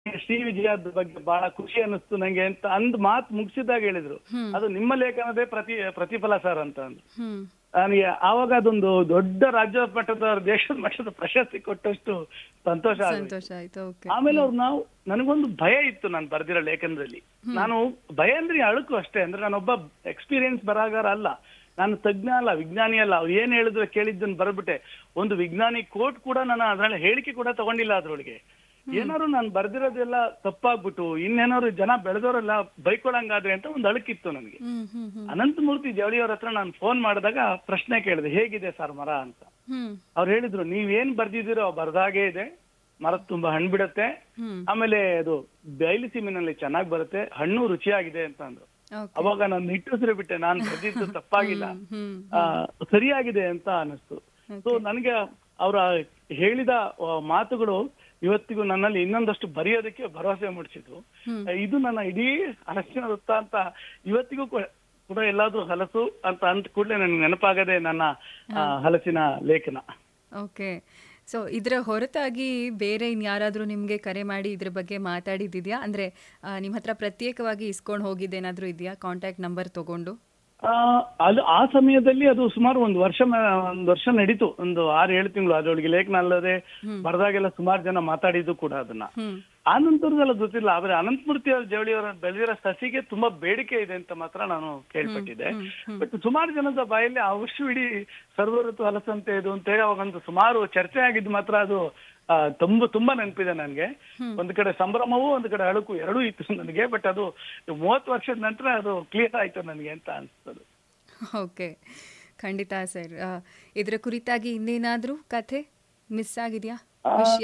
ಶ್ರೀ ವಿಜಯದ ಬಗ್ಗೆ ಬಹಳ ಖುಷಿ ಅನ್ನಿಸ್ತು ನಂಗೆ ಅಂತ ಅಂದ್ ಮಾತು ಮುಗಿಸಿದಾಗ ಹೇಳಿದ್ರು ಅದು ನಿಮ್ಮ ಲೇಖನದೇ ಪ್ರತಿ ಪ್ರತಿಫಲ ಸರ್ ಅಂತ ಅಂದ್ರು ಹ್ಮ್ ನನಗೆ ಆವಾಗ ಅದೊಂದು ದೊಡ್ಡ ರಾಜ್ಯ ಮಟ್ಟದ ದೇಶದ ಮಟ್ಟದ ಪ್ರಶಸ್ತಿ ಕೊಟ್ಟಷ್ಟು ಸಂತೋಷ ಆಗೋಯ್ತು. ಸಂತೋಷ ಆಯ್ತು ಓಕೆ ಆಮೇಲೆ ಅವ್ರು ನಾವು ನನಗೊಂದು ಭಯ ಇತ್ತು ನಾನು ಬರ್ದಿರೋ ಲೇಖನದಲ್ಲಿ ನಾನು ಭಯ ಅಂದ್ರೆ ಅಳುಕು ಅಷ್ಟೇ ಅಂದ್ರೆ ನಾನೊಬ್ಬ ಎಕ್ಸ್ಪೀರಿಯನ್ಸ್ ಬರಹಗಾರ ಅಲ್ಲ ನಾನು ತಜ್ಞ ಅಲ್ಲ ವಿಜ್ಞಾನಿ ಅಲ್ಲ ಅವ್ರು ಏನ್ ಹೇಳಿದ್ರು ಕೇಳಿದ್ದನ್ನು ಬರ್ಬಿಟ್ಟೆ ಒಂದು ವಿಜ್ಞಾನಿ ಕೋಟ್ ಕೂಡ ನಾನು ಅದ್ರಲ್ಲಿ ಹೇಳಿಕೆ ಕೂಡ ತಗೊಂಡಿಲ್ಲ ಅದ್ರೊಳಗೆ ಏನಾದ್ರು ನಾನು ಬರ್ದಿರೋದೆಲ್ಲ ತಪ್ಪಾಗ್ಬಿಟ್ಟು ಇನ್ನೇನಾದ್ರು ಜನ ಬೆಳೆದವರೆಲ್ಲ ಬೈಕೊಳಂಗಾದ್ರೆ ಅಂತ ಒಂದು ಅಳುಕಿತ್ತು ನನಗೆ ಹ್ಮ್ ಹ್ಮ್ ಹ್ಮ್ ಅನಂತಮೂರ್ತಿ ಜವಳಿಯವ್ರ ಹತ್ರ ನಾನು ಫೋನ್ ಮಾಡಿದಾಗ ಪ್ರಶ್ನೆ ಕೇಳಿದೆ ಹೇಗಿದೆ ಸರ್ ಮರ ಅಂತ ಹ್ಮ್ ಅವ್ರು ಹೇಳಿದ್ರು ನೀವೇನ್ ಬರ್ದಿದ್ದೀರೋ ಬರ್ದಾಗೆ ಇದೆ ಮರದ ತುಂಬಾ ಹಣ್ಣು ಬಿಡುತ್ತೆ ಹ್ಮ್ ಆಮೇಲೆ ಅದು ಬಯಲುಸೀಮಿನಲ್ಲಿ ಚೆನ್ನಾಗಿ ಬರುತ್ತೆ ಹಣ್ಣು ರುಚಿಯಾಗಿದೆ ಅಂತ ಅಂದ್ರು ಓಕೆ ಅವಾಗ ನಾನು ನಿಟ್ಟುಸಿರು ಬಿಟ್ಟೆ ನಾನು ಬರ್ದಿದ್ದು ತಪ್ಪಾಗಿಲ್ಲ ಹ್ಮ್ ಆ, ಸರಿಯಾಗಿದೆ ಅಂತ ಅನಿಸ್ತು ಸೊ ನನಗೆ ಅವರ ಹೇಳಿದ ಆ, ಮಾತುಗಳು ಇವತ್ತಿಗೂ ನನ್ನಲ್ಲಿ ಇನ್ನೊಂದಷ್ಟು ಬರೆಯೋದಕ್ಕೆ ಭರವಸೆ ಮೂಡಿಸಿದ್ರು ಹ್ಮ್. ಇದು ನನ್ನ ಇಡೀ ಹಲಸಿನ ವೃತ್ತ ಅಂತ ಇವತ್ತಿಗೂ ಕೂಡ ಕೂಡ ಎಲ್ಲಾದ್ರೂ ಹಲಸು ಅಂತ ಅಂದ ಕೂಡಲೇ ನನ್ಗೆ ನೆನಪಾಗದೆ ನನ್ನ ಆ, ಹಲಸಿನ ಲೇಖನ ಓಕೆ ಸೊ ಇದರ ಹೊರತಾಗಿ ಬೇರೆ ಇನ್ಯಾರಾದ್ರೂ ನಿಮಗೆ ಕರೆ ಮಾಡಿ ಇದ್ರ ಬಗ್ಗೆ ಮಾತಾಡಿದ್ದಿದ್ಯಾ ಅಂದ್ರೆ ಆ, ನಿಮ್ಮ ಹತ್ರ ಪ್ರತ್ಯೇಕವಾಗಿ ಇಸ್ಕೊಂಡು ಹೋಗಿದ್ದೇನಾದ್ರೂ ಇದೆಯಾ ಕಾಂಟ್ಯಾಕ್ಟ್ ನಂಬರ್ ತಗೊಂಡು ಆ, ಅದು ಆ ಸಮಯದಲ್ಲಿ ಅದು ಸುಮಾರು ಒಂದು ವರ್ಷ ಮ- ಒಂದು ವರ್ಷ ನಡೀತು ಒಂದು ಆರು ಏಳು ತಿಂಗಳು ಅದ್ರೊಳಗೆ ಲೇಖನ ಅಲ್ಲದೆ ಬರ್ದಾಗೆಲ್ಲ ಸುಮಾರು ಜನ ಮಾತಾಡಿದ್ದು ಕೂಡ ಅದನ್ನ ಹ್ಮ್ ಆ ನಂತರದಲ್ಲ ಗೊತ್ತಿಲ್ಲ ಆದ್ರೆ ಅನಂತಮೂರ್ತಿ ಅವ್ರ ಜವಳಿಯವರ ಬೆಳೆದಿರೋ ಸಸಿಗೆ ತುಂಬಾ ಬೇಡಿಕೆ ಇದೆ ಅಂತ ಮಾತ್ರ ನಾನು ಕೇಳ್ಪಟ್ಟಿದ್ದೆ ಬಟ್ ಸುಮಾರು ಜನದ ಬಾಯಲ್ಲಿ ಆ ವರ್ಷವಿಡೀ ಸರ್ವಋತು ಹಲಸಂತೆ ಇದು ಅಂತ ಹೇಳಿ ಅವಾಗಂತೂ ಸುಮಾರು ಚರ್ಚೆ ಆಗಿದ್ದು ಮಾತ್ರ ಅದು ಆ, ತುಂಬ ತುಂಬಾ ನೆನಪಿದೆ ನನಗೆ ಒಂದು ಕಡೆ ಸಂಭ್ರಮವೂ ಒಂದು ಕಡೆ ಅಳುಕು ಎರಡೂ ಇತ್ತು ನನಗೆ ಬಟ್ ಅದು ಮೂವತ್ತು ವರ್ಷದ ನಂತರ ಅದು ಕ್ಲಿಯರ್ ಆಯ್ತು ನನಗೆ ಅಂತ ಅನ್ಸ್ತದೆ ಓಕೆ ಖಂಡಿತ ಸರ್ ಇದರ ಕುರಿತಾಗಿ ಇನ್ನೇನಾದ್ರೂ ಕಥೆ ಮಿಸ್ ಆಗಿದೆಯಾ ವಿಷಯ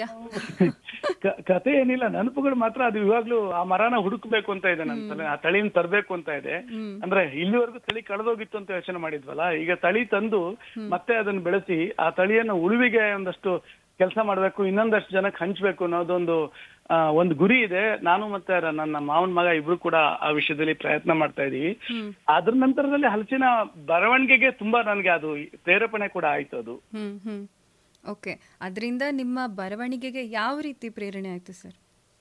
ಕ- ಕತೆ ಏನಿಲ್ಲ ನೆನಪುಗಳು ಮಾತ್ರ ಅದು ಇವಾಗ್ಲೂ ಆ ಮರನ ಹುಡುಕ್ಬೇಕು ಅಂತ ಇದೆ ನನ್ನ ತಲೆ ಆ ತಳಿನ ತರಬೇಕು ಅಂತ ಇದೆ ಅಂದ್ರೆ ಇಲ್ಲಿವರೆಗೂ ತಳಿ ಕಳೆದೋಗಿತ್ತು ಅಂತ ಯೋಚನೆ ಮಾಡಿದ್ವಲ್ಲ ಈಗ ತಳಿ ತಂದು ಮತ್ತೆ ಅದನ್ನ ಬೆಳೆಸಿ ಆ ತಳಿಯನ್ನ ಉಳುವಿಗೆ ಒಂದಷ್ಟು ಕೆಲಸ ಮಾಡ್ಬೇಕು ಇನ್ನೊಂದಷ್ಟು ಜನಕ್ಕೆ ಹಂಚ್ಬೇಕು ಅನ್ನೋದೊಂದು ಆ, ಒಂದು ಗುರಿ ಇದೆ ನಾನು ಮತ್ತೆ ರ- ನನ್ನ ಮಾವನ ಮಗ ಇಬ್ರು ಕೂಡ ಆ ವಿಷಯದಲ್ಲಿ ಪ್ರಯತ್ನ ಮಾಡ್ತಾ ಇದೀವಿ ಅದ್ರ ನಂತರದಲ್ಲಿ ಹಲಸಿನ ಬರವಣಿಗೆಗೆ ತುಂಬಾ ನನಗೆ ಅದು ಪ್ರೇರೇಪಣೆ ಕೂಡ ಆಯ್ತು ಅದು ಹ್ಮ್ ಹ್ಮ್ ಓಕೆ ಅದರಿಂದ ನಿಮ್ಮ ಬರವಣಿಗೆಗೆ ಯಾವ ರೀತಿ ಪ್ರೇರಣೆ ಆಯ್ತು ಸರ್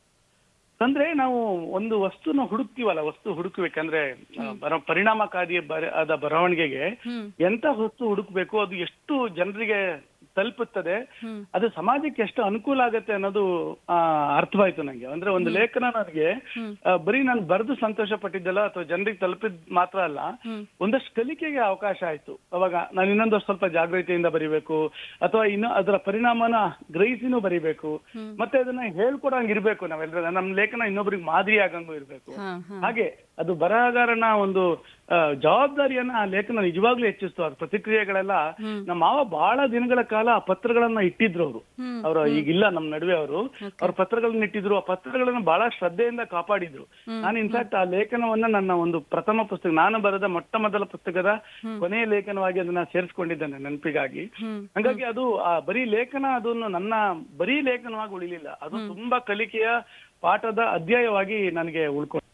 ಅಂದ್ರೆ ನಾವು ಒಂದು ವಸ್ತುನ ಹುಡುಕ್ತಿವಲ್ಲ ವಸ್ತು ಹುಡುಕ್ಬೇಕಂದ್ರೆ ಆ, ಬರ ಪರಿಣಾಮಕಾರಿ ಬರ ಆದ ಬರವಣಿಗೆಗೆ ಹ್ಮ್ ಎಂತ ವಸ್ತು ಹುಡುಕ್ಬೇಕು ಅದು ಎಷ್ಟು ಜನರಿಗೆ ತಲುಪುತ್ತದೆ ಹ್ಮ್. ಅದು ಸಮಾಜಕ್ಕೆ ಎಷ್ಟು ಅನುಕೂಲ ಆಗುತ್ತೆ ಅನ್ನೋದು ಆ, ಅರ್ಥವಾಯ್ತು ನಂಗೆ ಅಂದ್ರೆ ಒಂದು ಲೇಖನ ನನಗೆ ಆ, ಬರೀ ನಾನು ಬರೆದು ಸಂತೋಷ ಪಟ್ಟಿದ್ದಲ್ಲ ಅಥವಾ ಜನರಿಗೆ ತಲುಪಿದ್ ಮಾತ್ರ ಅಲ್ಲ ಹ್ಮ್. ಒಂದಷ್ಟು ಕಲಿಕೆಗೆ ಅವಕಾಶ ಆಯ್ತು ಅವಾಗ ನಾನು ಇನ್ನೊಂದಷ್ಟು ಸ್ವಲ್ಪ ಜಾಗೃತಿಯಿಂದ ಬರಿಬೇಕು ಅಥವಾ ಇನ್ನು ಅದರ ಪರಿಣಾಮನ ಗ್ರಹಿಸಿನೂ ಬರಿಬೇಕು ಮತ್ತೆ ಅದನ್ನ ಹೇಳ್ಕೊಡಂಗ್ ಇರ್ಬೇಕು ನಾವೆಲ್ಲರೂ ನಮ್ಮ ಲೇಖನ ಇನ್ನೊಬ್ರಿಗೆ ಮಾದರಿ ಆಗಂಗೂ ಇರ್ಬೇಕು ಹಾ ಹಾ ಹಾಗೆ ಅದು ಬರಹಗಾರನ ಒಂದು ಆ, ಜವಾಬ್ದಾರಿಯನ್ನ ಆ ಲೇಖನ ನಿಜವಾಗ್ಲೂ ಹೆಚ್ಚಿಸ್ತು ಅದ್ರ ಪ್ರತಿಕ್ರಿಯೆಗಳೆಲ್ಲ ನಮ್ಮ ಮಾವ ಬಹಳ ದಿನಗಳ ಕಾಲ ಆ ಪತ್ರಗಳನ್ನ ಇಟ್ಟಿದ್ರು ಅವರು ಹ್ಮ್. ಅವರು ಈಗಿಲ್ಲ ನಮ್ಮ ನಡುವೆ ಅವರು ಅವ್ರ ಪತ್ರಗಳನ್ನ ಇಟ್ಟಿದ್ರು ಆ ಪತ್ರಗಳನ್ನ ಬಹಳ ಶ್ರದ್ಧೆಯಿಂದ ಕಾಪಾಡಿದ್ರು ನಾನು ಇನ್ಫ್ಯಾಕ್ಟ್ ಆ ಲೇಖನವನ್ನ ನನ್ನ ಒಂದು ಪ್ರಥಮ ಪುಸ್ತಕ ನಾನು ಬರೆದ ಮೊಟ್ಟ ಮೊದಲ ಪುಸ್ತಕದ ಕೊನೆಯ ಲೇಖನವಾಗಿ ಅದನ್ನ ಸೇರಿಸ್ಕೊಂಡಿದ್ದೇನೆ ನೆನಪಿಗಾಗಿ ಹ್ಮ್. ಹಂಗಾಗಿ ಅದು ಆ ಬರೀ ಲೇಖನ ಅದನ್ನು ನನ್ನ ಬರೀ ಲೇಖನವಾಗಿ ಉಳಿಲಿಲ್ಲ ಅದು ತುಂಬಾ ಕಲಿಕೆಯ ಪಾಠದ ಅಧ್ಯಾಯವಾಗಿ ನನಗೆ ಉಳ್ಕೊಂಡು